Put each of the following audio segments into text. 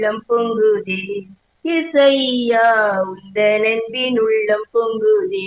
உள்ளம் பொங்குதே இசையா உந்தன் அன்பின் உள்ளம் பொங்குதே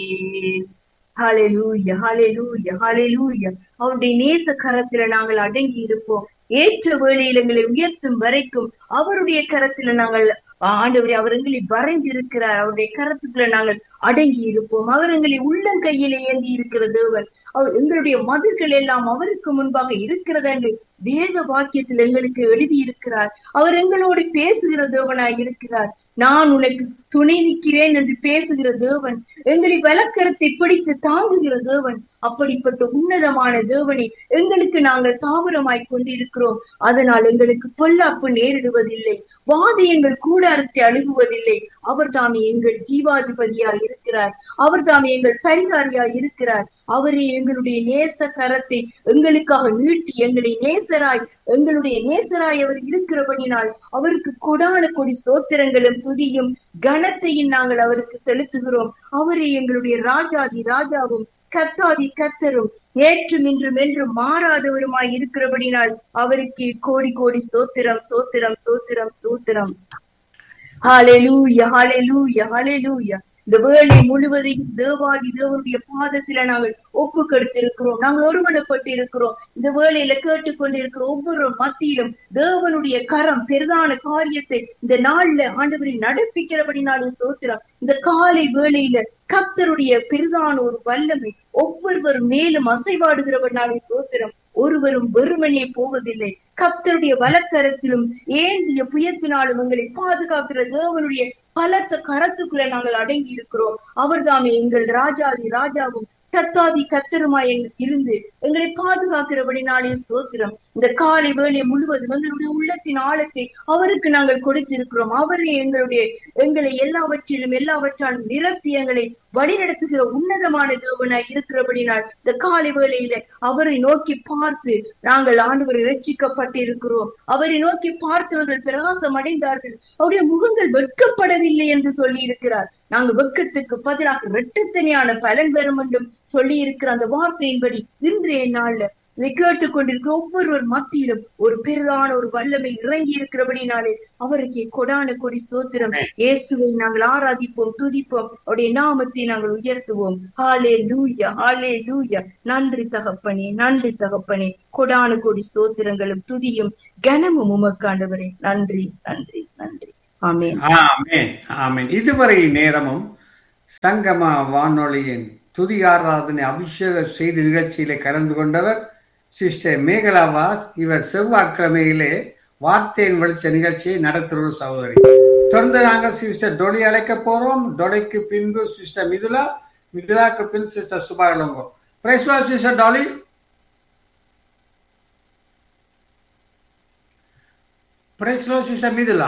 ஹalleluya ஹalleluya ஹalleluya அவருடைய நேச கரத்துல நாங்கள் அடங்கி இருப்போம் ஏற்ற வேளையில் எங்களை உயர்த்தும் வரைக்கும் அவருடைய கரத்துல நாங்கள் ஆண்டவரே அவர் எங்களை வரைந்து இருக்கிறார் அவருடைய கரத்துக்குள்ள நாங்கள் அடங்கி இருப்போம் அவர் எங்களை உள்ளங்கையிலே ஏந்தி இருக்கிற தேவன் அவர் எங்களுடைய மதில்கள் எல்லாம் அவருக்கு முன்பாக இருக்கிறது என்று வேத வாக்கியத்தில் எங்களுக்கு எழுதி இருக்கிறார் அவர் எங்களோடு பேசுகிற தேவனாய் இருக்கிறார் நான் உனக்கு துணை நிற்கிறேன் என்று பேசுகிற தேவன் எங்களை வலக்கரத்தை பிடித்து தாங்குகிற தேவன் அப்படிப்பட்ட உன்னதமான தேவனை எங்களுக்கு நாங்கள் தாவரமாய் கொண்டிருக்கிறோம் அதனால் எங்களுக்கு பொல்லாப்பு நேரிடுவதில்லை வாதியங்கள் கூடாரத்தை அணுகுவதில்லை அவர் தாமே எங்கள் ஜீவாதிபதியாய் இருக்கிறார் அவர் தாமே எங்கள் பரிகாரியாய் இருக்கிறார் அவரே எங்களுடைய நேச கரத்தை எங்களுக்காக நீட்டி எங்களை நேசராய் எங்களுடைய நேசராய் அவர் இருக்கிறபடினால் அவருக்கு கொடான கொடி ஸ்தோத்திரங்களும் துதியும் கனத்தையும் நாங்கள் அவருக்கு செலுத்துகிறோம் அவரே எங்களுடைய ராஜாதி ராஜாவும் கத்தாதி கத்தரும் நேற்றும் இன்றும் என்றும் மாறாதவருமாய் இருக்கிறபடினால் அவருக்கு கோடி கோடி ஸ்தோத்திரம் சோத்திரம் சோத்திரம் சோத்திரம் ஹalleluya ஹalleluya ஹalleluya இந்த வேளை முழுவதையும் தேவாதி தேவனுடைய பாதத்துல நாங்கள் ஒப்பு கொடுத்திருக்கிறோம் நாங்கள் ஒருமனப்பட்டு இருக்கிறோம் இந்த வேளையில கேட்டுக்கொண்டிருக்கிற ஒவ்வொரு மத்தியிலும் தேவனுடைய கரம் பெரிதான காரியத்தை இந்த நாள்ல ஆண்டவரை நடப்பிக்கிறபடினாலே ஸ்தோத்திரம் இந்த காலை வேளையில கத்தருடைய பெரிதான ஒரு வல்லமை ஒவ்வொருவர் மேலும் அசைவாடுகிறவனாலே ஸ்தோத்திரம் ஒருவரும் வெறுமனே போவதில்லை கத்தருடைய வலக்கரத்திலும் ஏந்திய புயத்தினாலும் எங்களை பாதுகாக்கிற தேவனுடைய பலத்த கரத்துக்குள்ள நாங்கள் அடங்கி இருக்கிறோம் அவர்தாமே எங்கள் ராஜாதி ராஜாவும் கத்தாதி கத்தருமாய் எங்களுக்கு இருந்து எங்களை பாதுகாக்கிறபடினாலே ஸ்தோத்திரம் இந்த காலை வேலை முழுவதும் எங்களுடைய உள்ளத்தின் ஆழத்தை அவருக்கு நாங்கள் கொடுத்திருக்கிறோம் அவரே எங்களுடைய எங்களை எல்லாவற்றிலும் எல்லாவற்றாலும் நிரப்பி எங்களை வழிநடத்துகிற உன்னதமான தேவனாய் இருக்கிறபடினால் இந்த காலை வேளையில அவரை நோக்கி பார்த்து நாங்கள் ஆண்டவரை ரட்சிக்கப்பட்டு இருக்கிறோம் அவரை நோக்கி பார்த்தவர்கள் பிரகாசம் அடைந்தார்கள் அவருடைய முகங்கள் வெட்கப்படவில்லை என்று சொல்லி இருக்கிறார் நாங்கள் வெட்கத்துக்கு பதிலாக இரட்டத்தனியான பலன் பெறும் என்றும் சொல்லி இருக்கிற அந்த வார்த்தையின்படி இன்றைய நாள்ல இதை கேட்டுக்கொண்டிருக்கிற ஒவ்வொருவர் மத்தியிலும் ஒரு பெரிதான ஒரு வல்லமை இறங்கி இருக்கிறபடினாலே அவருக்கு கொடான கொடி ஸ்தோத்திரம் இயேசுவை நாங்கள் ஆராதிப்போம் துதிப்போம் அவருடைய நாமத்தை நாங்கள் உயர்த்துவோம் ஹாலே லூயா ஹாலே லூயா நன்றி தகப்பனே நன்றி தகப்பனே கொடான கொடி ஸ்தோத்திரங்களும் துதியும் கனமும் உமக்காண்டவரே நன்றி நன்றி நன்றி ஆமேன் ஆமென் ஆமென் இதுவரை நேரமும் சங்கமா வானொலியின் துதி ஆராதனை அபிஷேக செய்தி நிகழ்ச்சியிலே கலந்து கொண்டவர் சிஸ்டர் மேகலா வாஸ் இவர் செவ்வாய்க்கிழமையிலே வார்த்தையின் வெளிச்ச நிகழ்ச்சியை நடத்துகிற ஒரு சகோதரி தொடர்ந்து நாங்கள் சிஸ்டர் டொலி அழைக்க போறோம் டொலிக்கு பின்பு சிஸ்டர் மிதுலா மிதுலாக்கு பின் சிஸ்டர் சுபா இளங்கோ பிரைஸ்வா சிஸ்டர் டாலி பிரைஸ்வா sister Mithula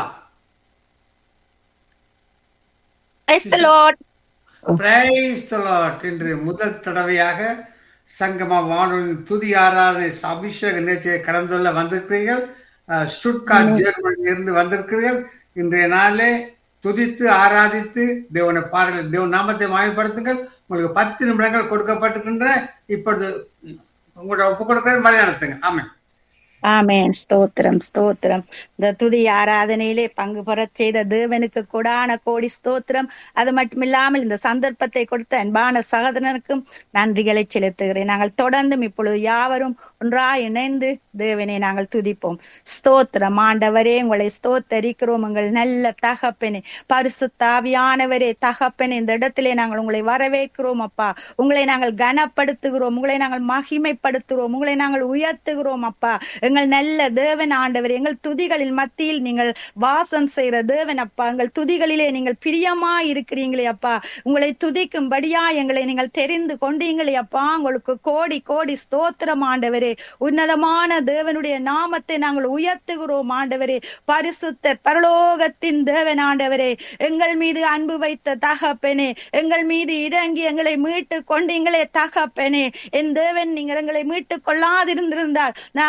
Praise the Lord. Praise the Lord என்று முதல் தடவையாக சங்கமா வானொலி துதி ஆராதனை அபிஷேக நிகழ்ச்சியை கடந்துள்ள வந்திருக்கிறீர்கள் அஹ், ஸ்டுட்கார்ட் ஜெர்மனியில் இருந்து வந்திருக்கிறீர்கள் இன்றைய நாளே துதித்து ஆராதித்து தேவனை பாடல் தேவன் நாமத்தை மாயப்படுத்துங்கள் உங்களுக்கு பத்து நிமிடங்கள் கொடுக்கப்பட்டிருக்கின்றன இப்பொழுது உங்களோட ஒப்பு கொடுக்கிற வழி நடத்துங்க ஆமாம் ஆமென் ஸ்தோத்திரம் ஸ்தோத்திரம் இந்த துதி ஆராதனையிலே பங்கு பெறச் செய்த தேவனுக்கு கொடான கோடி ஸ்தோத்திரம் அது மட்டுமில்லாமல் இந்த சந்தர்ப்பத்தை கொடுத்த அன்பான சகோதரனுக்கும் நன்றிகளை செலுத்துகிறேன் நாங்கள் தொடர்ந்தும் இப்பொழுது யாவரும் ஒன்றாய் இணைந்து தேவனை நாங்கள் துதிப்போம் ஸ்தோத்திரம் ஆண்டவரே உங்களை ஸ்தோத்தரிக்கிறோம் உங்கள் நல்ல தகப்பனே பரிசுத்தாவியானவரே தகப்பனே இந்த இடத்திலே நாங்கள் உங்களை வரவேற்கிறோம் அப்பா உங்களை நாங்கள் கனப்படுத்துகிறோம் உங்களை நாங்கள் மகிமைப்படுத்துகிறோம் உங்களை நாங்கள் உயர்த்துகிறோம் அப்பா எங்கள் நல்ல தேவன் ஆண்டவர் எங்கள் துதிகளில் மத்தியில் நீங்கள் வாசம் செய்கிற தேவன் அப்பா எங்கள் துதிகளிலே நீங்கள் பிரியமா இருக்கிறீங்களே அப்பா உங்களை துதிக்கும்படியா எங்களை நீங்கள் தெரிந்து கொண்டீங்களே அப்பா உங்களுக்கு கோடி கோடி ஸ்தோத்திரம் ஆண்டவரே உன்னதமான தேவனுடைய நாமத்தை நாங்கள் உயர்த்துகிறோம் ஆண்டவரே பரிசுத்தர் பரலோகத்தின் தேவன் ஆண்டவரே எங்கள் மீது அன்பு வைத்த தகப்பனே எங்கள் மீது இறங்கி எங்களை மீட்டு கொண்டீங்களே தகப்பனே என் தேவன் நீங்கள் எங்களை மீட்டு கொள்ளாதிருந்திருந்தால் நாங்கள் அப்பா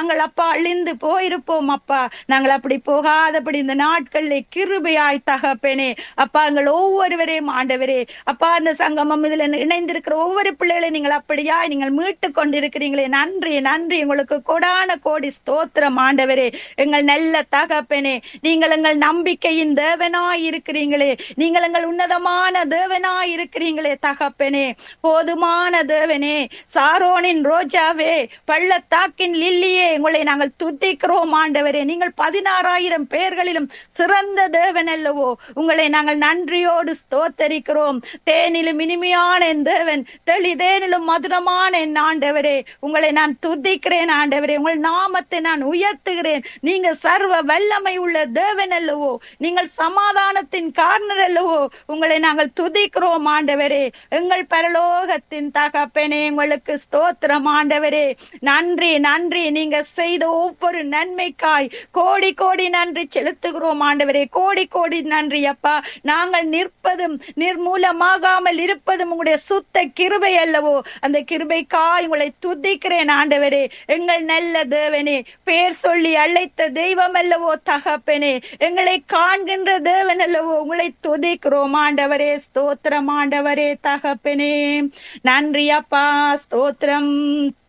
அழிந்து போயிருப்போம் அப்பா நாங்கள் அப்படி போகாதபடி இந்த நாட்களிலே கிருபையாய் தகப்பனே அப்பா எங்கள் ஒவ்வொருவரையும் ஆண்டவரே அப்பா அந்த சங்கமம் இதுல இணைந்திருக்கிற ஒவ்வொரு பிள்ளைகளை நீங்கள் அப்படியாய் நீங்கள் மீட்டு கொண்டிருக்கிறீங்களே நன்றி நன்றி உங்களுக்கு கொடான கோடி ஸ்தோத்திரம் ஆண்டவரே எங்கள் நல்ல தகப்பனே நீங்கள் எங்கள் நம்பிக்கையின் தேவனாய் இருக்கிறீங்களே நீங்கள் எங்கள் உன்னதமான தேவனாய் இருக்கிறீங்களே தகப்பனே போதுமான தேவனே சாரோனின் ரோஜாவே பள்ளத்தாக்கின் லில்லியே உங்களை நாங்கள் துதிக்கிறோம் ஆண்டவரே நீங்கள் பதினாறாயிரம் பேர்களிலும் சிறந்த தேவன் அல்லவோ உங்களை நாங்கள் நன்றியோடு ஸ்தோத்தரிக்கிறோம் தேனிலும் இனிமையான என் தேவன் தெளிதேனிலும் மதுரமான என் ஆண்டவரே உங்களை நான் துதிக்கிறேன் ஆண்டவரே உங்கள் நாமத்தை நான் உயர்த்துகிறேன் நீங்க சர்வ வல்லமை உள்ள தேவன் அல்லவோ நீங்கள் சமாதானத்தின் காரணர் அல்லவோ உங்களை நாங்கள் துதிக்கிறோம் ஆண்டவரே எங்கள் பரலோகத்தின் தகப்பனே உங்களுக்கு ஸ்தோத்திரம் ஆண்டவரே நன்றி நன்றி நீங்க செய்த ஒவ்வொரு நன்மைக்காய் கோடி கோடி நன்றி செலுத்துகிறோம் ஆண்டவரே கோடி கோடி நன்றி அப்பா நாங்கள் நிற்பதும் நிர்மூலமாகாமல் இருப்பதும் உங்களுடைய சுத்த கிருபை அல்லவோ அந்த கிருபைக்காய் உங்களை துதிக்கிறேன் ஆண்டவரே எங்கள் நல்ல தேவனே பேர் சொல்லி அழைத்த தெய்வம் அல்லவோ தகப்பனே எங்களை காண்கின்ற தேவன் அல்லவோ உங்களை துதிக்கிறோம் ஆண்டவரே ஸ்தோத்திரம் ஆண்டவரே தகப்பனே நன்றி அப்பா ஸ்தோத்திரம்